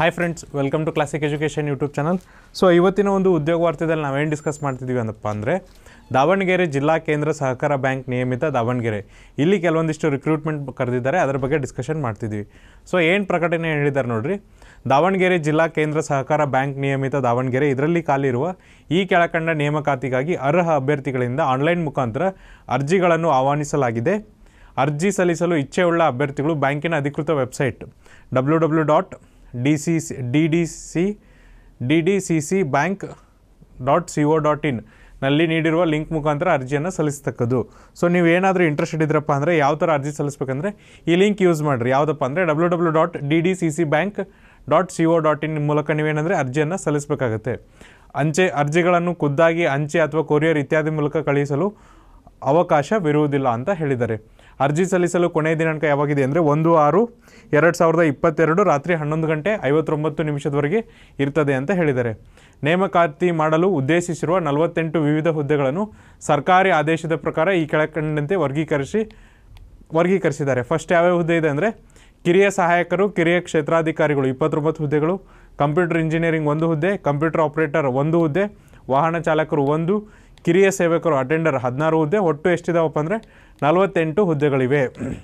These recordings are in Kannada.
hi friends welcome to classic education YouTube channel so ಇವತ್ತಿನ ಒಂದು ಉದ್ಯೋಗ ವಾರ್ತೆದಲ್ಲಿ ನಾವೇನು ಡಿಸ್ಕಸ್ ಮಾಡ್ತಿದ್ದೀವಿ ಅಂದಪ್ಪ ಅಂದರೆ ದಾವಣಗೆರೆ ಜಿಲ್ಲಾ ಕೇಂದ್ರ ಸಹಕಾರ ಬ್ಯಾಂಕ್ ನಿಯಮಿತ ದಾವಣಗೆರೆ ಇಲ್ಲಿ ಕೆಲವೊಂದಿಷ್ಟು ರಿಕ್ರೂಟ್ಮೆಂಟ್ ಕರೆದಿದ್ದಾರೆ ಅದರ ಬಗ್ಗೆ ಡಿಸ್ಕಷನ್ ಮಾಡ್ತಿದ್ದೀವಿ ಸೊ ಏನು ಪ್ರಕಟಣೆ ಹೇಳಿದ್ದಾರೆ ನೋಡ್ರಿ ದಾವಣಗೆರೆ ಜಿಲ್ಲಾ ಕೇಂದ್ರ ಸಹಕಾರ ಬ್ಯಾಂಕ್ ನಿಯಮಿತ ದಾವಣಗೆರೆ ಇದರಲ್ಲಿ ಖಾಲಿರುವ ಈ ಕೆಳಕಂಡ ನೇಮಕಾತಿಗಾಗಿ ಅರ್ಹ ಅಭ್ಯರ್ಥಿಗಳಿಂದ ಆನ್ಲೈನ್ ಮುಖಾಂತರ ಅರ್ಜಿಗಳನ್ನು ಆಹ್ವಾನಿಸಲಾಗಿದೆ ಅರ್ಜಿ ಸಲ್ಲಿಸಲು ಇಚ್ಛೆಯುಳ್ಳ ಅಭ್ಯರ್ಥಿಗಳು ಬ್ಯಾಂಕಿನ ಅಧಿಕೃತ website W W dot D C C D D C D D C C bank dot C O dot in ನಲ್ಲಿ ನೀಡಿರುವ ಲಿಂಕ್ ಮುಖಾಂತರ ಅರ್ಜಿಯನ್ನು ಸಲ್ಲಿಸ್ತಕ್ಕದ್ದು ಸೊ ನೀವು ಏನಾದರೂ ಇಂಟ್ರೆಸ್ಟೆಡ್ ಇದ್ರಪ್ಪ ಅಂದರೆ ಯಾವ ಥರ ಅರ್ಜಿ ಸಲ್ಲಿಸ್ಬೇಕಂದ್ರೆ ಈ ಲಿಂಕ್ ಯೂಸ್ ಮಾಡಿರಿ ಯಾವುದಪ್ಪ ಅಂದರೆ W W dot D D C C bank dot C O dot in ಮೂಲಕ ನೀವೇನಂದರೆ ಅರ್ಜಿಯನ್ನು ಸಲ್ಲಿಸಬೇಕಾಗತ್ತೆ ಅಂಚೆ ಅರ್ಜಿಗಳನ್ನು ಖುದ್ದಾಗಿ ಅಂಚೆ ಅಥವಾ ಕೊರಿಯರ್ ಇತ್ಯಾದಿ ಮೂಲಕ ಕಳುಹಿಸಲು ಅವಕಾಶವಿರುವುದಿಲ್ಲ ಅಂತ ಹೇಳಿದ್ದಾರೆ ಅರ್ಜಿ ಸಲ್ಲಿಸಲು ಕೊನೆಯ ದಿನಾಂಕ ಯಾವಾಗಿದೆ ಅಂದರೆ ಒಂದು ಆರು ಎರಡು ಸಾವಿರದ ಇಪ್ಪತ್ತೆರಡು ರಾತ್ರಿ ಹನ್ನೊಂದು ಗಂಟೆ ಐವತ್ತೊಂಬತ್ತು ನಿಮಿಷದವರೆಗೆ ಇರ್ತದೆ ಅಂತ ಹೇಳಿದ್ದಾರೆ ನೇಮಕಾತಿ ಮಾಡಲು ಉದ್ದೇಶಿಸಿರುವ ನಲವತ್ತೆಂಟು ವಿವಿಧ ಹುದ್ದೆಗಳನ್ನು ಸರ್ಕಾರಿ ಆದೇಶದ ಪ್ರಕಾರ ಈ ಕೆಳಕಂಡಂತೆ ವರ್ಗೀಕರಿಸಿ ವರ್ಗೀಕರಿಸಿದ್ದಾರೆ ಫಸ್ಟ್ ಯಾವ್ಯಾವ ಹುದ್ದೆ ಇದೆ ಅಂದರೆ ಕಿರಿಯ ಸಹಾಯಕರು ಕಿರಿಯ ಕ್ಷೇತ್ರಾಧಿಕಾರಿಗಳು ಇಪ್ಪತ್ತೊಂಬತ್ತು ಹುದ್ದೆಗಳು ಕಂಪ್ಯೂಟರ್ ಇಂಜಿನಿಯರಿಂಗ್ ಒಂದು ಹುದ್ದೆ ಕಂಪ್ಯೂಟರ್ ಆಪರೇಟರ್ ಒಂದು ಹುದ್ದೆ ವಾಹನ ಚಾಲಕರು ಒಂದು ಕಿರಿಯ ಸೇವಕರು ಅಟೆಂಡರ್ ಹದಿನಾರು ಹುದ್ದೆ ಒಟ್ಟು ಎಷ್ಟಿದಾವಪ್ಪ ಅಂದರೆ ನಲವತ್ತೆಂಟು ಹುದ್ದೆಗಳಿವೆ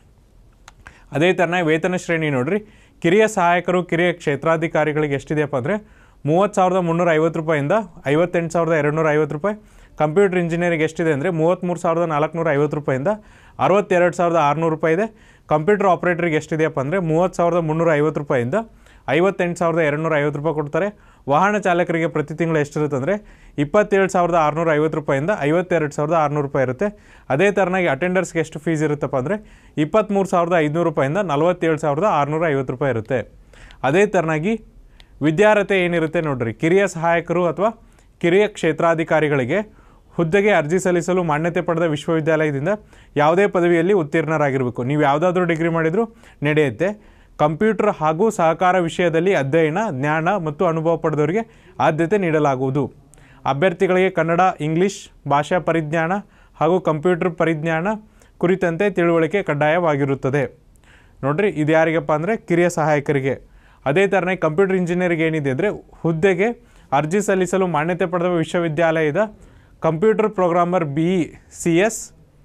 ಅದೇ ಥರನೇ ವೇತನ ಶ್ರೇಣಿ ನೋಡ್ರಿ ಕಿರಿಯ ಸಹಾಯಕರು ಕಿರಿಯ ಕ್ಷೇತ್ರಾಧಿಕಾರಿಗಳಿಗೆ ಎಷ್ಟಿದೆಯಪ್ಪ ಅಂದರೆ ಮೂವತ್ತು ಸಾವಿರದ ಮುನ್ನೂರ ಐವತ್ತು ರೂಪಾಯಿಂದ ಐವತ್ತೆಂಟು ಸಾವಿರದ ಎರಡುನೂರ ಐವತ್ತು ರೂಪಾಯಿ ಕಂಪ್ಯೂಟರ್ ಇಂಜಿನಿಯರಿಂಗ್ ಎಷ್ಟಿದೆ ಅಂದರೆ ಮೂವತ್ತ್ಮೂರು ಸಾವಿರದ ನಾಲ್ಕುನೂರ ಐವತ್ತು ರೂಪಾಯಿಂದ ಅರವತ್ತೆರಡು ಸಾವಿರದ ಆರುನೂರು ರೂಪಾಯಿ ಇದೆ ಕಂಪ್ಯೂಟರ್ ಆಪ್ರೇಟರ್ಗೆ ಎಷ್ಟಿದೆಯಪ್ಪ ಅಂದರೆ ಮೂವತ್ತು ಸಾವಿರದ ಮುನ್ನೂರ ಐವತ್ತು ರೂಪಾಯಿಂದ ಐವತ್ತೆಂಟು ಸಾವಿರದ ಎರಡುನೂರ ಐವತ್ತು ರೂಪಾಯಿ ಕೊಡ್ತಾರೆ ವಾಹನ ಚಾಲಕರಿಗೆ ಪ್ರತಿ ತಿಂಗಳು ಎಷ್ಟಿರುತ್ತೆ ಅಂದರೆ ಇಪ್ಪತ್ತೇಳು ಸಾವಿರದ ಆರುನೂರ ಐವತ್ತು ರೂಪಾಯಿಂದ ಐವತ್ತೆರಡು ಸಾವಿರದ ಆರುನೂರು ರೂಪಾಯಿ ಇರುತ್ತೆ ಅದೇ ಥರನಾಗಿ ಅಟೆಂಡರ್ಸ್ಗೆ ಎಷ್ಟು ಫೀಸ್ ಇರುತ್ತಪ್ಪ ಅಂದರೆ ಇಪ್ಪತ್ತ್ಮೂರು ಸಾವಿರದ ಐದುನೂರು ರೂಪಾಯಿಂದ ನಲವತ್ತೇಳು ಸಾವಿರದ ಆರುನೂರ ಐವತ್ತು ರೂಪಾಯಿ ಇರುತ್ತೆ ಅದೇ ಥರನಾಗಿ ವಿದ್ಯಾರ್ಹತೆ ಏನಿರುತ್ತೆ ನೋಡ್ರಿ ಕಿರಿಯ ಸಹಾಯಕರು ಅಥವಾ ಕಿರಿಯ ಕ್ಷೇತ್ರಾಧಿಕಾರಿಗಳಿಗೆ ಹುದ್ದೆಗೆ ಅರ್ಜಿ ಸಲ್ಲಿಸಲು ಮಾನ್ಯತೆ ಪಡೆದ ವಿಶ್ವವಿದ್ಯಾಲಯದಿಂದ ಯಾವುದೇ ಪದವಿಯಲ್ಲಿ ಉತ್ತೀರ್ಣರಾಗಿರಬೇಕು ನೀವು ಯಾವುದಾದ್ರೂ ಡಿಗ್ರಿ ಮಾಡಿದರೂ ನಡೆಯುತ್ತೆ ಕಂಪ್ಯೂಟರ್ ಹಾಗೂ ಸಹಕಾರ ವಿಷಯದಲ್ಲಿ ಅಧ್ಯಯನ ಜ್ಞಾನ ಮತ್ತು ಅನುಭವ ಪಡೆದವರಿಗೆ ಆದ್ಯತೆ ನೀಡಲಾಗುವುದು ಅಭ್ಯರ್ಥಿಗಳಿಗೆ ಕನ್ನಡ ಇಂಗ್ಲಿಷ್ ಭಾಷಾ ಪರಿಜ್ಞಾನ ಹಾಗೂ ಕಂಪ್ಯೂಟರ್ ಪರಿಜ್ಞಾನ ಕುರಿತಂತೆ ತಿಳುವಳಿಕೆ ಕಡ್ಡಾಯವಾಗಿರುತ್ತದೆ ನೋಡ್ರಿ ಇದು ಯಾರಿಗಪ್ಪ ಅಂದರೆ ಕಿರಿಯ ಸಹಾಯಕರಿಗೆ ಅದೇ ಥರನೇ ಕಂಪ್ಯೂಟರ್ ಇಂಜಿನಿಯರಿಂಗ್ ಏನಿದೆ ಅಂದರೆ ಹುದ್ದೆಗೆ ಅರ್ಜಿ ಸಲ್ಲಿಸಲು ಮಾನ್ಯತೆ ಪಡೆದ ವಿಶ್ವವಿದ್ಯಾಲಯದ computer programmer B C S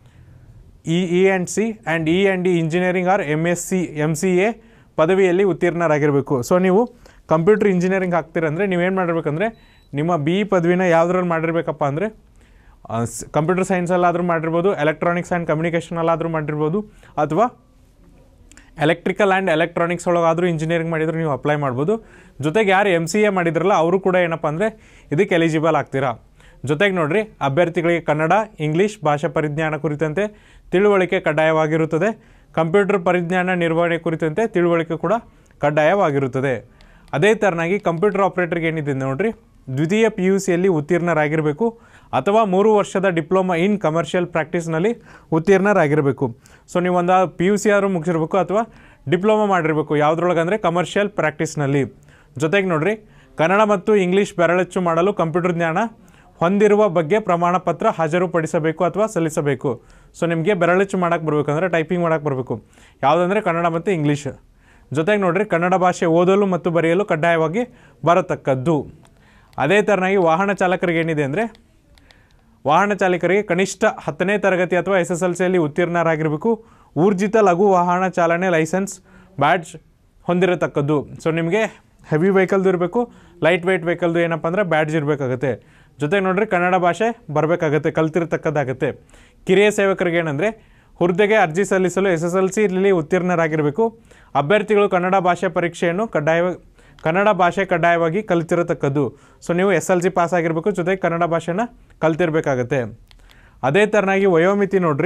E E and C and E and D engineering R M S C M C A ಪದವಿಯಲ್ಲಿ ಉತ್ತೀರ್ಣರಾಗಿರಬೇಕು ಸೊ ನೀವು ಕಂಪ್ಯೂಟರ್ ಇಂಜಿನಿಯರಿಂಗ್ ಹಾಕ್ತೀರಂದರೆ ನೀವೇನು ಮಾಡಿರ್ಬೇಕಂದ್ರೆ ನಿಮ್ಮ ಬಿ ಇ ಪದವಿನ ಯಾವುದ್ರಲ್ಲಿ ಮಾಡಿರ್ಬೇಕಪ್ಪ ಅಂದರೆ ಕಂಪ್ಯೂಟರ್ ಸೈನ್ಸಲ್ಲಾದರೂ ಮಾಡಿರ್ಬೋದು ಎಲೆಕ್ಟ್ರಾನಿಕ್ಸ್ ಆ್ಯಂಡ್ ಕಮ್ಯುನಿಕೇಷನಲ್ಲಾದರೂ ಮಾಡಿರ್ಬೋದು ಅಥವಾ ಎಲೆಕ್ಟ್ರಿಕಲ್ ಆ್ಯಂಡ್ ಎಲೆಕ್ಟ್ರಾನಿಕ್ಸ್ ಒಳಗಾದರೂ ಇಂಜಿನಿಯರಿಂಗ್ ಮಾಡಿದ್ರೆ ನೀವು ಅಪ್ಲೈ ಮಾಡ್ಬೋದು ಜೊತೆಗೆ ಯಾರು ಎಮ್ ಸಿ ಎ ಮಾಡಿದ್ರಲ್ಲ ಅವರು ಕೂಡ ಏನಪ್ಪ ಅಂದರೆ ಇದಕ್ಕೆ ಎಲಿಜಿಬಲ್ ಆಗ್ತೀರಾ ಜೊತೆಗೆ ನೋಡ್ರಿ ಅಭ್ಯರ್ಥಿಗಳಿಗೆ ಕನ್ನಡ ಇಂಗ್ಲೀಷ್ ಭಾಷಾ ಪರಿಜ್ಞಾನ ಕುರಿತಂತೆ ತಿಳುವಳಿಕೆ ಕಡ್ಡಾಯವಾಗಿರುತ್ತದೆ ಕಂಪ್ಯೂಟರ್ ಪರಿಜ್ಞಾನ ನಿರ್ವಹಣೆ ಕುರಿತಂತೆ ತಿಳುವಳಿಕೆ ಕೂಡ ಕಡ್ಡಾಯವಾಗಿರುತ್ತದೆ ಅದೇ ಥರನಾಗಿ ಕಂಪ್ಯೂಟರ್ ಆಪ್ರೇಟರ್ಗೆ ಏನಿದೆ ನೋಡ್ರಿ ದ್ವಿತೀಯ ಪಿ ಯು ಸಿಯಲ್ಲಿ ಉತ್ತೀರ್ಣರಾಗಿರಬೇಕು ಅಥವಾ ಮೂರು ವರ್ಷದ ಡಿಪ್ಲೊಮಾ ಇನ್ ಕಮರ್ಷಿಯಲ್ ಪ್ರಾಕ್ಟೀಸ್ನಲ್ಲಿ ಉತ್ತೀರ್ಣರಾಗಿರಬೇಕು ಸೊ ನೀವು ಒಂದು ಪಿ ಯು ಸಿ ಆದರೂ ಮುಗಿಸಿರ್ಬೇಕು ಅಥವಾ ಡಿಪ್ಲೊಮಾ ಮಾಡಿರಬೇಕು ಯಾವುದ್ರೊಳಗೆ ಅಂದರೆ ಕಮರ್ಷಿಯಲ್ ಪ್ರಾಕ್ಟೀಸ್ನಲ್ಲಿ ಜೊತೆಗೆ ನೋಡ್ರಿ ಕನ್ನಡ ಮತ್ತು ಇಂಗ್ಲೀಷ್ ಬೆರಳಚ್ಚು ಮಾಡಲು ಕಂಪ್ಯೂಟರ್ ಜ್ಞಾನ ಹೊಂದಿರುವ ಬಗ್ಗೆ ಪ್ರಮಾಣ ಪತ್ರ ಹಾಜರುಪಡಿಸಬೇಕು ಅಥವಾ ಸಲ್ಲಿಸಬೇಕು ಸೊ ನಿಮಗೆ ಬೆರಳಚ್ಚು ಮಾಡೋಕ್ಕೆ ಬರಬೇಕಂದ್ರೆ ಟೈಪಿಂಗ್ ಮಾಡೋಕ್ಕೆ ಬರಬೇಕು ಯಾವುದಂದರೆ ಕನ್ನಡ ಮತ್ತು ಇಂಗ್ಲೀಷ್ ಜೊತೆಗೆ ನೋಡ್ರಿ ಕನ್ನಡ ಭಾಷೆ ಓದಲು ಮತ್ತು ಬರೆಯಲು ಕಡ್ಡಾಯವಾಗಿ ಬರತಕ್ಕದ್ದು ಅದೇ ಥರನಾಗಿ ವಾಹನ ಚಾಲಕರಿಗೆ ಏನಿದೆ ಅಂದರೆ ವಾಹನ ಚಾಲಕರಿಗೆ ಕನಿಷ್ಠ ಹತ್ತನೇ ತರಗತಿ ಅಥವಾ ಎಸ್ ಎಸ್ ಎಲ್ ಸಿಯಲ್ಲಿ ಉತ್ತೀರ್ಣರಾಗಿರಬೇಕು ಊರ್ಜಿತ ಲಘು ವಾಹನ ಚಾಲನೆ ಲೈಸೆನ್ಸ್ ಬ್ಯಾಡ್ಜ್ ಹೊಂದಿರತಕ್ಕದ್ದು ಸೊ ನಿಮಗೆ ಹೆವಿ ವೆಹಿಕಲ್ದು ಇರಬೇಕು ಲೈಟ್ ವೆಯ್ಟ್ ವೆಹಿಕಲ್ದು ಏನಪ್ಪ ಅಂದರೆ ಬ್ಯಾಡ್ಜ್ ಇರಬೇಕಾಗತ್ತೆ ಜೊತೆಗೆ ನೋಡ್ರಿ ಕನ್ನಡ ಭಾಷೆ ಬರಬೇಕಾಗತ್ತೆ ಕಲ್ತಿರ್ತಕ್ಕದ್ದಾಗತ್ತೆ ಕಿರಿಯ ಸೇವಕರಿಗೆ ಏನಂದರೆ ಹುದ್ದೆಗೆ ಅರ್ಜಿ ಸಲ್ಲಿಸಲು ಎಸ್ ಎಸ್ ಎಲ್ ಸಿಯಲ್ಲಿ ಉತ್ತೀರ್ಣರಾಗಿರಬೇಕು ಅಭ್ಯರ್ಥಿಗಳು ಕನ್ನಡ ಭಾಷೆ ಪರೀಕ್ಷೆಯನ್ನು ಕಡ್ಡಾಯ ಕನ್ನಡ ಭಾಷೆ ಕಡ್ಡಾಯವಾಗಿ ಕಲಿತಿರತಕ್ಕದ್ದು ಸೊ ನೀವು ಎಸ್ ಎಲ್ ಸಿ ಪಾಸ್ ಆಗಿರಬೇಕು ಜೊತೆಗೆ ಕನ್ನಡ ಭಾಷೆನ ಕಲ್ತಿರ್ಬೇಕಾಗತ್ತೆ ಅದೇ ಥರನಾಗಿ ವಯೋಮಿತಿ ನೋಡ್ರಿ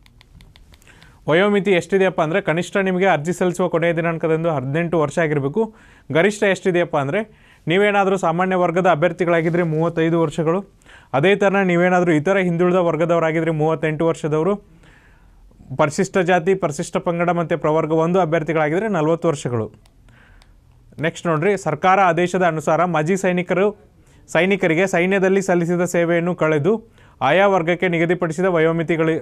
ವಯೋಮಿತಿ ಎಷ್ಟಿದೆಯಪ್ಪ ಅಂದರೆ ಕನಿಷ್ಠ ನಿಮಗೆ ಅರ್ಜಿ ಸಲ್ಲಿಸುವ ಕೊನೆಯ ದಿನಾಂಕದಂದು ಹದಿನೆಂಟು ವರ್ಷ ಆಗಿರಬೇಕು ಗರಿಷ್ಠ ಎಷ್ಟಿದೆಯಪ್ಪ ಅಂದರೆ ನೀವೇನಾದರೂ ಸಾಮಾನ್ಯ ವರ್ಗದ ಅಭ್ಯರ್ಥಿಗಳಾಗಿದ್ದರೆ ಮೂವತ್ತೈದು ವರ್ಷಗಳು ಅದೇ ಥರ ನೀವೇನಾದರೂ ಇತರ ಹಿಂದುಳಿದ ವರ್ಗದವರಾಗಿದ್ದರೆ ಮೂವತ್ತೆಂಟು ವರ್ಷದವರು ಪರಿಶಿಷ್ಟ ಜಾತಿ ಪರಿಶಿಷ್ಟ ಪಂಗಡ ಮತ್ತು ಪ್ರವರ್ಗ ಒಂದು ಅಭ್ಯರ್ಥಿಗಳಾಗಿದ್ದರೆ ನಲವತ್ತು ವರ್ಷಗಳು ನೆಕ್ಸ್ಟ್ ನೋಡ್ರಿ ಸರ್ಕಾರ ಆದೇಶದ ಅನುಸಾರ ಮಾಜಿ ಸೈನಿಕರು ಸೈನಿಕರಿಗೆ ಸೈನ್ಯದಲ್ಲಿ ಸಲ್ಲಿಸಿದ ಸೇವೆಯನ್ನು ಕಳೆದು ಆಯಾ ವರ್ಗಕ್ಕೆ ನಿಗದಿಪಡಿಸಿದ ವಯೋಮಿತಿಗಳಿ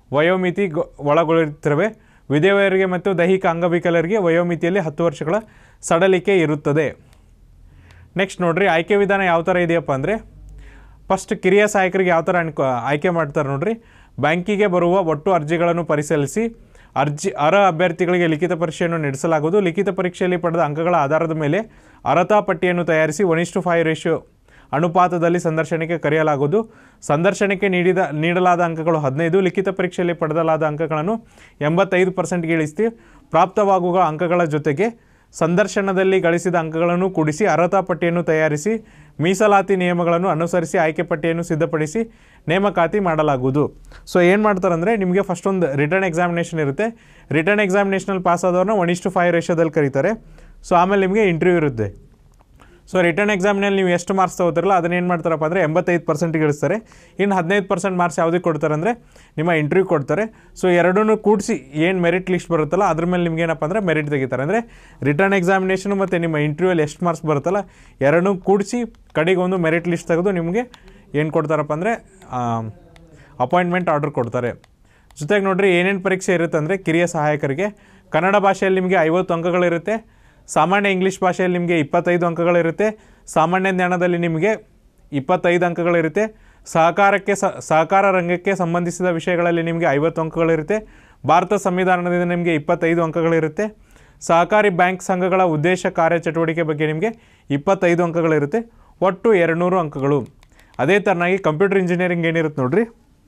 ವಯೋಮಿತಿ ಗೊ- ಒಳಗೊಳ್ಳುತ್ತಿರುವೆ ವಿಧವೆಯರಿಗೆ ಮತ್ತು ದೈಹಿಕ ಅಂಗವಿಕಲರಿಗೆ ವಯೋಮಿತಿಯಲ್ಲಿ ಹತ್ತು ವರ್ಷಗಳ ಸಡಲಿಕೆ ಇರುತ್ತದೆ ನೆಕ್ಸ್ಟ್ ನೋಡ್ರಿ ಆಯ್ಕೆ ವಿಧಾನ ಯಾವ ಥರ ಇದೆಯಪ್ಪ ಅಂದರೆ ಫಸ್ಟ್ ಕಿರಿಯ ಸಹಾಯಕರಿಗೆ ಯಾವ ಥರ ಅನ್ಕೊ ಆಯ್ಕೆ ಮಾಡ್ತಾರೆ ನೋಡ್ರಿ ಬ್ಯಾಂಕಿಗೆ ಬರುವ ಒಟ್ಟು ಅರ್ಜಿಗಳನ್ನು ಪರಿಶೀಲಿಸಿ ಅರ್ಜಿ ಅರ್ಹ ಅಭ್ಯರ್ಥಿಗಳಿಗೆ ಲಿಖಿತ ಪರೀಕ್ಷೆಯನ್ನು ನಡೆಸಲಾಗುವುದು ಲಿಖಿತ ಪರೀಕ್ಷೆಯಲ್ಲಿ ಪಡೆದ ಅಂಕಗಳ ಆಧಾರದ ಮೇಲೆ ಅರ್ಹತಾ ಪಟ್ಟಿಯನ್ನು ತಯಾರಿಸಿ ಒನ್ ಇಷ್ಟು ಫೈವ್ ರೇಷಿಯೋ ಅನುಪಾತದಲ್ಲಿ ಸಂದರ್ಶನಕ್ಕೆ ಕರೆಯಲಾಗುವುದು ಸಂದರ್ಶನಕ್ಕೆ ನೀಡಿದ ನೀಡಲಾದ ಅಂಕಗಳು ಹದಿನೈದು ಲಿಖಿತ ಪರೀಕ್ಷೆಯಲ್ಲಿ ಪಡೆದಲಾದ ಅಂಕಗಳನ್ನು ಎಂಬತ್ತೈದು ಪರ್ಸೆಂಟ್ಗೆ ಇಳಿಸಿ ಪ್ರಾಪ್ತವಾಗುವ ಅಂಕಗಳ ಜೊತೆಗೆ ಸಂದರ್ಶನದಲ್ಲಿ ಗಳಿಸಿದ ಅಂಕಗಳನ್ನು ಕೂಡಿಸಿ ಅರ್ಹತಾ ಪಟ್ಟಿಯನ್ನು ತಯಾರಿಸಿ ಮೀಸಲಾತಿ ನಿಯಮಗಳನ್ನು ಅನುಸರಿಸಿ ಆಯ್ಕೆ ಪಟ್ಟಿಯನ್ನು ಸಿದ್ಧಪಡಿಸಿ ನೇಮಕಾತಿ ಮಾಡಲಾಗುವುದು ಸೊ ಏನು ಮಾಡ್ತಾರಂದರೆ ನಿಮಗೆ ಫಸ್ಟ್ ಒಂದು ರಿಟರ್ನ್ ಎಕ್ಸಾಮಿನೇಷನ್ ಇರುತ್ತೆ ರಿಟರ್ನ್ ಎಕ್ಸಾಮಿನೇಷನಲ್ಲಿ ಪಾಸ್ ಆದವ್ರನ್ನ ಒನ್ ಇಷ್ಟು ಫೈವ್ ರೇಷೋದಲ್ಲಿ ಕರೀತಾರೆ ಸೊ ಆಮೇಲೆ ನಿಮಗೆ ಇಂಟರ್ವ್ಯೂ ಇರುತ್ತೆ ಸೊ ರಿಟರ್ನ್ ಎಕ್ಸಾಮ್ನಲ್ಲಿ ನೀವು ಎಷ್ಟು ಮಾರ್ಕ್ಸ್ ತಗೋತಿರಲ್ಲ ಅದನ್ನ ಏನು ಮಾಡ್ತಾರಪ್ಪ ಅಂದರೆ ಎಂಬತ್ತೈದು ಪರ್ಸೆಂಟ್ಗೆ ಇಳಿಸ್ತಾರೆ ಇನ್ನು ಹದಿನೈದು ಪರ್ಸೆಂಟ್ ಮಾರ್ಕ್ಸ್ ಯಾವುದಕ್ಕೆ ಕೊಡ್ತಾರೆ ಅಂದರೆ ನಿಮ್ಮ ಇಂಟರ್ವ್ಯೂ ಕೊಡ್ತಾರೆ ಸೊ ಎರಡನ್ನೂ ಕೂಡಿಸಿ ಏನು ಮೆರಿಟ್ ಲಿಸ್ಟ್ ಬರುತ್ತಲ್ಲ ಅದ್ರ ಮೇಲೆ ನಿಮ್ಗೆ ಏನಪ್ಪ ಅಂದರೆ ಮೆರಿಟ್ ತೆಗಿತಾರೆ ಅಂದರೆ ರಿಟರ್ನ್ ಎಕ್ಸಾಮಿನೇಷನು ಮತ್ತು ನಿಮ್ಮ ಇಂಟರ್ವ್ಯೂಲ್ಲಿ ಎಷ್ಟು ಮಾರ್ಕ್ಸ್ ಬರುತ್ತಲ್ಲ ಎರಡನ್ನೂ ಕೂಡಿಸಿ ಕಡೆಗೆ ಒಂದು ಮೆರಿಟ್ ಲಿಸ್ಟ್ ತೆಗೆದು ನಿಮಗೆ ಏನು ಕೊಡ್ತಾರಪ್ಪ ಅಂದರೆ ಅಪಾಯಿಂಟ್ಮೆಂಟ್ ಆರ್ಡರ್ ಕೊಡ್ತಾರೆ ಜೊತೆಗೆ ನೋಡ್ರಿ ಏನೇನು ಪರೀಕ್ಷೆ ಇರುತ್ತೆ ಅಂದರೆ ಕಿರಿಯ ಸಹಾಯಕರಿಗೆ ಕನ್ನಡ ಭಾಷೆಯಲ್ಲಿ ನಿಮಗೆ ಐವತ್ತು ಅಂಕಗಳಿರುತ್ತೆ ಸಾಮಾನ್ಯ ಇಂಗ್ಲೀಷ್ ಭಾಷೆಯಲ್ಲಿ ನಿಮಗೆ ಇಪ್ಪತ್ತೈದು ಅಂಕಗಳಿರುತ್ತೆ ಸಾಮಾನ್ಯ ಜ್ಞಾನದಲ್ಲಿ ನಿಮಗೆ ಇಪ್ಪತ್ತೈದು ಅಂಕಗಳಿರುತ್ತೆ ಸಹಕಾರಕ್ಕೆ ಸ ಸಹಕಾರ ರಂಗಕ್ಕೆ ಸಂಬಂಧಿಸಿದ ವಿಷಯಗಳಲ್ಲಿ ನಿಮಗೆ ಐವತ್ತು ಅಂಕಗಳಿರುತ್ತೆ ಭಾರತ ಸಂವಿಧಾನದಿಂದ ನಿಮಗೆ ಇಪ್ಪತ್ತೈದು ಅಂಕಗಳಿರುತ್ತೆ ಸಹಕಾರಿ ಬ್ಯಾಂಕ್ ಸಂಘಗಳ ಉದ್ದೇಶ ಕಾರ್ಯಚಟುವಟಿಕೆ ಬಗ್ಗೆ ನಿಮಗೆ ಇಪ್ಪತ್ತೈದು ಅಂಕಗಳಿರುತ್ತೆ ಒಟ್ಟು ಎರಡುನೂರು ಅಂಕಗಳು ಅದೇ ಥರನಾಗಿ ಕಂಪ್ಯೂಟರ್ ಇಂಜಿನಿಯರಿಂಗ್ ಏನಿರುತ್ತೆ ನೋಡ್ರಿ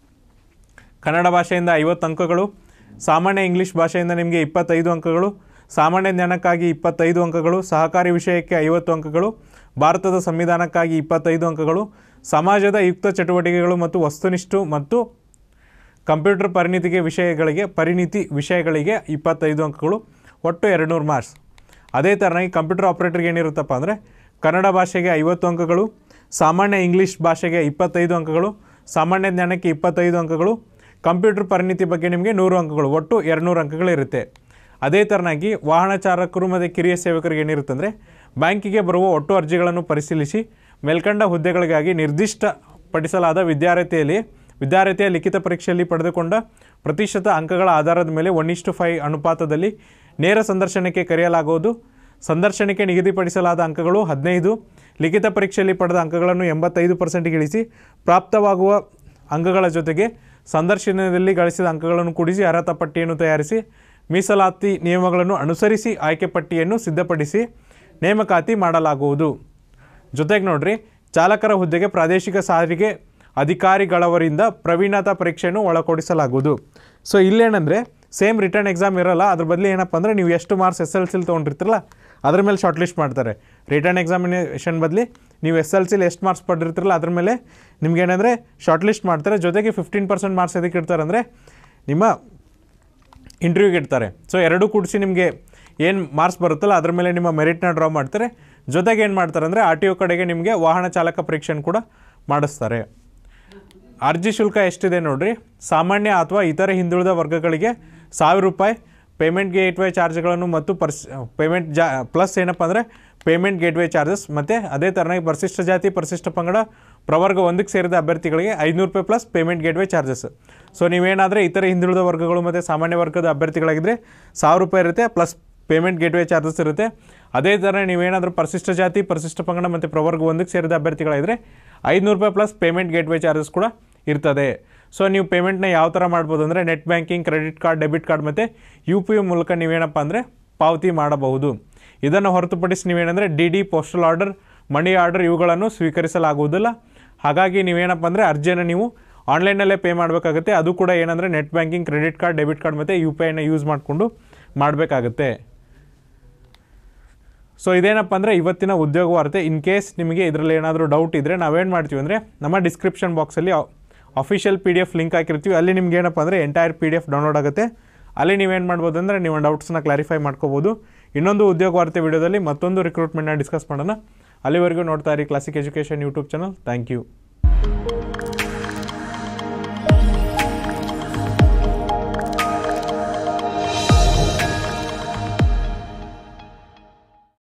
ಕನ್ನಡ ಭಾಷೆಯಿಂದ ಐವತ್ತು ಅಂಕಗಳು ಸಾಮಾನ್ಯ ಇಂಗ್ಲೀಷ್ ಭಾಷೆಯಿಂದ ನಿಮಗೆ ಇಪ್ಪತ್ತೈದು ಅಂಕಗಳು ಸಾಮಾನ್ಯ ಜ್ಞಾನಕ್ಕಾಗಿ ಇಪ್ಪತ್ತೈದು ಅಂಕಗಳು ಸಹಕಾರಿ ವಿಷಯಕ್ಕೆ ಐವತ್ತು ಅಂಕಗಳು ಭಾರತದ ಸಂವಿಧಾನಕ್ಕಾಗಿ ಇಪ್ಪತ್ತೈದು ಅಂಕಗಳು ಸಮಾಜದ ಯುಕ್ತ ಚಟುವಟಿಕೆಗಳು ಮತ್ತು ವಸ್ತುನಿಷ್ಠು ಮತ್ತು ಕಂಪ್ಯೂಟರ್ ಪರಿಣಿತಿಗೆ ವಿಷಯಗಳಿಗೆ ಪರಿಣಿತಿ ವಿಷಯಗಳಿಗೆ ಇಪ್ಪತ್ತೈದು ಅಂಕಗಳು ಒಟ್ಟು ಎರಡುನೂರು ಮಾರ್ಕ್ಸ್ ಅದೇ ಥರನಾಗಿ ಕಂಪ್ಯೂಟರ್ ಆಪ್ರೇಟರ್ಗೆ ಏನಿರುತ್ತಪ್ಪ ಅಂದರೆ ಕನ್ನಡ ಭಾಷೆಗೆ ಐವತ್ತು ಅಂಕಗಳು ಸಾಮಾನ್ಯ ಇಂಗ್ಲೀಷ್ ಭಾಷೆಗೆ ಇಪ್ಪತ್ತೈದು ಅಂಕಗಳು ಸಾಮಾನ್ಯ ಜ್ಞಾನಕ್ಕೆ ಇಪ್ಪತ್ತೈದು ಅಂಕಗಳು ಕಂಪ್ಯೂಟರ್ ಪರಿಣಿತಿ ಬಗ್ಗೆ ನಿಮಗೆ ನೂರು ಅಂಕಗಳು ಒಟ್ಟು ಎರಡುನೂರು ಅಂಕಗಳಿರುತ್ತೆ ಅದೇ ಥರನಾಗಿ ವಾಹನ ಚಾಲಕರು ಮತ್ತು ಕಿರಿಯ ಸೇವಕರಿಗೆ ಏನಿರುತ್ತೆ ಅಂದರೆ ಬ್ಯಾಂಕಿಗೆ ಬರುವ ಒಟ್ಟು ಅರ್ಜಿಗಳನ್ನು ಪರಿಶೀಲಿಸಿ ಮೇಲ್ಕಂಡ ಹುದ್ದೆಗಳಿಗಾಗಿ ನಿರ್ದಿಷ್ಟಪಡಿಸಲಾದ ವಿದ್ಯಾರ್ಥಿಯಲ್ಲಿ ವಿದ್ಯಾರ್ಥಿಯ ಲಿಖಿತ ಪರೀಕ್ಷೆಯಲ್ಲಿ ಪಡೆದುಕೊಂಡ ಪ್ರತಿಶತ ಅಂಕಗಳ ಆಧಾರದ ಮೇಲೆ ಒನ್ ಇಷ್ಟು ಫೈವ್ ಅನುಪಾತದಲ್ಲಿ ನೇರ ಸಂದರ್ಶನಕ್ಕೆ ಕರೆಯಲಾಗುವುದು ಸಂದರ್ಶನಕ್ಕೆ ನಿಗದಿಪಡಿಸಲಾದ ಅಂಕಗಳು ಹದಿನೈದು ಲಿಖಿತ ಪರೀಕ್ಷೆಯಲ್ಲಿ ಪಡೆದ ಅಂಕಗಳನ್ನು ಎಂಬತ್ತೈದು ಪರ್ಸೆಂಟ್ಗೆ ಇಳಿಸಿ ಪ್ರಾಪ್ತವಾಗುವ ಅಂಕಗಳ ಜೊತೆಗೆ ಸಂದರ್ಶನದಲ್ಲಿ ಗಳಿಸಿದ ಅಂಕಗಳನ್ನು ಕೂಡಿಸಿ ಅರ್ಹತಾ ಪಟ್ಟಿಯನ್ನು ತಯಾರಿಸಿ ಮೀಸಲಾತಿ ನಿಯಮಗಳನ್ನು ಅನುಸರಿಸಿ ಆಯ್ಕೆ ಪಟ್ಟಿಯನ್ನು ಸಿದ್ಧಪಡಿಸಿ ನೇಮಕಾತಿ ಮಾಡಲಾಗುವುದು ಜೊತೆಗೆ ನೋಡ್ರಿ ಚಾಲಕರ ಹುದ್ದೆಗೆ ಪ್ರಾದೇಶಿಕ ಸಾರಿಗೆ ಅಧಿಕಾರಿಗಳವರಿಂದ ಪ್ರವೀಣತಾ ಪರೀಕ್ಷೆಯನ್ನು ಒಳಪಡಿಸಲಾಗುವುದು ಸೊ ಇಲ್ಲೇನಂದರೆ ಸೇಮ್ ರಿಟರ್ನ್ ಎಕ್ಸಾಮ್ ಇರಲ್ಲ ಅದ್ರ ಬದಲು ಏನಪ್ಪ ಅಂದರೆ ನೀವು ಎಷ್ಟು ಮಾರ್ಕ್ಸ್ ಎಸ್ ಎಲ್ ಸಿಲಿ ತೊಗೊಂಡಿರ್ತಿರಲ್ಲ ಅದ್ರ ಮೇಲೆ ಶಾರ್ಟ್ ಲಿಸ್ಟ್ ಮಾಡ್ತಾರೆ ರಿಟರ್ನ್ ಎಕ್ಸಾಮಿನೇಷನ್ ಬದಲಿ ನೀವು ಎಸ್ ಎಲ್ ಸಿಲಿ ಎಷ್ಟು ಮಾರ್ಕ್ಸ್ ಪಡೆದಿರ್ತಿರಲ್ಲ ಅದ್ರ ಮೇಲೆ ನಿಮ್ಗೇನಂದರೆ ಶಾರ್ಟ್ ಲಿಸ್ಟ್ ಮಾಡ್ತಾರೆ ಜೊತೆಗೆ ಫಿಫ್ಟೀನ್ ಪರ್ಸೆಂಟ್ ಮಾರ್ಕ್ಸ್ ಎದಕ್ಕೆ ಇಡ್ತಾರೆ ಅಂದರೆ ನಿಮ್ಮ ಇಂಟರ್ವ್ಯೂಗೆ ಇಡ್ತಾರೆ ಸೊ ಎರಡೂ ಕೂಡಿಸಿ ನಿಮಗೆ ಏನು ಮಾರ್ಕ್ಸ್ ಬರುತ್ತಲ್ಲ ಅದ್ರ ಮೇಲೆ ನಿಮ್ಮ ಮೆರಿಟ್ನ ಡ್ರಾ ಮಾಡ್ತಾರೆ ಜೊತೆಗೆ ಏನು ಮಾಡ್ತಾರೆ ಅಂದರೆ ಆರ್ ಟಿ ಒ ಕಡೆಗೆ ನಿಮಗೆ ವಾಹನ ಚಾಲಕ ಪರೀಕ್ಷೆಯನ್ನು ಕೂಡ ಮಾಡಿಸ್ತಾರೆ ಅರ್ಜಿ ಶುಲ್ಕ ಎಷ್ಟಿದೆ ನೋಡ್ರಿ ಸಾಮಾನ್ಯ ಅಥವಾ ಇತರೆ ಹಿಂದುಳಿದ ವರ್ಗಗಳಿಗೆ ಸಾವಿರ ರೂಪಾಯಿ ಪೇಮೆಂಟ್ ಗೇಟ್ವೇ ಚಾರ್ಜ್ಗಳನ್ನು ಮತ್ತು ಪರ್ಸ್ ಪೇಮೆಂಟ್ ಜಾ ಪ್ಲಸ್ ಏನಪ್ಪ ಅಂದರೆ ಪೇಮೆಂಟ್ ಗೇಟ್ವೇ ಚಾರ್ಜಸ್ ಮತ್ತು ಅದೇ ಥರನಾಗಿ ಪರಿಶಿಷ್ಟ ಜಾತಿ ಪರಿಶಿಷ್ಟ ಪಂಗಡ ಪ್ರವರ್ಗ ಒಂದಕ್ಕೆ ಸೇರಿದ ಅಭ್ಯರ್ಥಿಗಳಿಗೆ ಐನೂರು ರೂಪಾಯಿ plus payment gateway charges so ನೀವೇನಾದರೆ ಇತರೆ ಹಿಂದುಳಿದ ವರ್ಗಗಳು ಮತ್ತು ಸಾಮಾನ್ಯ ವರ್ಗದ ಅಭ್ಯರ್ಥಿಗಳಾಗಿದ್ದರೆ ಸಾವಿರ ರೂಪಾಯಿ ಇರುತ್ತೆ ಪ್ಲಸ್ ಪೇಮೆಂಟ್ ಗೇಟ್ವೇ ಚಾರ್ಜಸ್ ಇರುತ್ತೆ ಅದೇ ಥರ ನೀವೇನಾದರೂ ಪರಿಶಿಷ್ಟ ಜಾತಿ ಪರಿಶಿಷ್ಟ ಪಂಗಡ ಮತ್ತು ಪ್ರವರ್ಗ ಒಂದಕ್ಕೆ ಸೇರಿದ ಅಭ್ಯರ್ಥಿಗಳಾಗಿದ್ದರೆ ಐನೂರು ರೂಪಾಯಿ ಪ್ಲಸ್ ಪೇಮೆಂಟ್ ಗೇಟ್ವೇ ಚಾರ್ಜಸ್ ಕೂಡ ಇರ್ತದೆ ಸೊ ನೀವು ಪೇಮೆಂಟ್ನ ಯಾವ ಥರ ಮಾಡ್ಬೋದು ಅಂದರೆ net banking credit card debit card ಮತ್ತು ಯು ಪಿ ಐ ಮೂಲಕ ನೀವೇನಪ್ಪ ಅಂದರೆ ಪಾವತಿ ಮಾಡಬಹುದು ಇದನ್ನು ಹೊರತುಪಡಿಸಿ ನೀವೇನಂದರೆ D D postal order money order ಇವುಗಳನ್ನು ಸ್ವೀಕರಿಸಲಾಗುವುದಿಲ್ಲ ಹಾಗಾಗಿ ನೀವೇನಪ್ಪ ಅಂದರೆ ಅರ್ಜಿಯನ್ನು ನೀವು ಆನ್ಲೈನಲ್ಲೇ ಪೇ ಮಾಡಬೇಕಾಗುತ್ತೆ ಅದು ಕೂಡ ಏನಂದರೆ net banking credit card debit card ಮತ್ತು ಯು ಪಿ ಐನ ಯೂಸ್ ಮಾಡಿಕೊಂಡು ಮಾಡಬೇಕಾಗುತ್ತೆ ಸೊ ಇದೇನಪ್ಪ ಅಂದರೆ ಇವತ್ತಿನ ಉದ್ಯೋಗ ವಾರ್ತೆ ಇನ್ ಕೇಸ್ ನಿಮಗೆ ಇದರಲ್ಲಿ ಏನಾದರೂ ಡೌಟ್ ಇದ್ದರೆ ನಾವೇನು ಮಾಡ್ತೀವಿ ಅಂದರೆ ನಮ್ಮ ಡಿಸ್ಕ್ರಿಪ್ಷನ್ ಬಾಕ್ಸಲ್ಲಿ official P D F link ಹಾಕಿರ್ತೀವಿ ಅಲ್ಲಿ ನಿಮ್ಗೆ ಏನಪ್ಪ ಅಂದರೆ entire P D F download ಆಗುತ್ತೆ ಅಲ್ಲಿ ನೀವೇನು ಮಾಡ್ಬೋದು ಅಂದರೆ ನಿಮ್ಮ ಡೌಟ್ಸ್ನ ಕ್ಲಾರಿಫೈ ಮಾಡ್ಕೋಬೋದು ಇನ್ನೊಂದು ಉದ್ಯೋಗ ವಾರ್ತೆ ವಿಡಿಯೋದಲ್ಲಿ ಮತ್ತೊಂದು ರಿಕ್ರೂಟ್ಮೆಂಟ್ನ ಡಿಸ್ಕಸ್ ಮಾಡೋಣ ಅಲ್ಲಿವರೆಗೂ ನೋಡ್ತಾ ಇರಿ classic education YouTube channel thank you